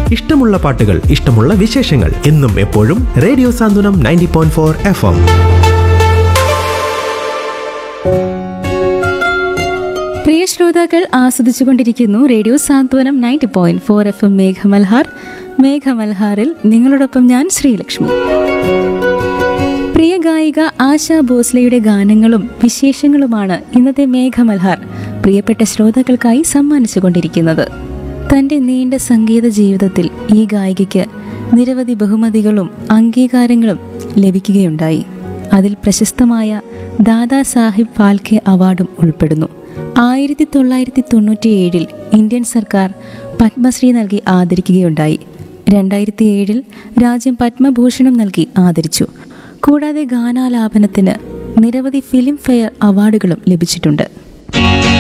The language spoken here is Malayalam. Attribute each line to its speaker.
Speaker 1: ഇഷ്ടമുള്ള പാട്ടുകൾ ഇഷ്ടമുള്ള വിശേഷങ്ങൾ എന്നും എപ്പോഴും radio Santhwanam ninety point four F M
Speaker 2: പ്രിയ ശ്രോതാക്കൾ ആസ്വദിച്ചുകൊണ്ടിരിക്കുന്നു radio Santhwanam ninety point four F M Meghamalhar മേഘമൽഹാറിൽ നിങ്ങളോടൊപ്പം ഞാൻ ശ്രീലക്ഷ്മി പ്രിയ ഗായിക ആശാ ഭോസ്ലയുടെ ഗാനങ്ങളും വിശേഷങ്ങളുമാണ് ഇന്നത്തെ മേഘമൽഹാർ പ്രിയപ്പെട്ട ശ്രോതാക്കൾക്കായി സമ്മാനിച്ചുകൊണ്ടിരിക്കുന്നത് തന്റെ നീണ്ട സംഗീത ജീവിതത്തിൽ ഈ ഗായികയ്ക്ക് നിരവധി ബഹുമതികളും അംഗീകാരങ്ങളും ലഭിക്കുകയുണ്ടായി അതിൽ പ്രശസ്തമായ ദാദാ സാഹിബ് ഫാൽക്കെ അവാർഡും ഉൾപ്പെടുന്നു ആയിരത്തി തൊള്ളായിരത്തി തൊണ്ണൂറ്റിയേഴിൽ ഇന്ത്യൻ സർക്കാർ പത്മശ്രീ നൽകി ആദരിക്കുകയുണ്ടായി രണ്ടായിരത്തി ഏഴിൽ രാജ്യം പത്മഭൂഷണം നൽകി ആദരിച്ചു കൂടാതെ ഗാനാലാപനത്തിന് നിരവധി ഫിലിം ഫെയർ അവാർഡുകളും ലഭിച്ചിട്ടുണ്ട്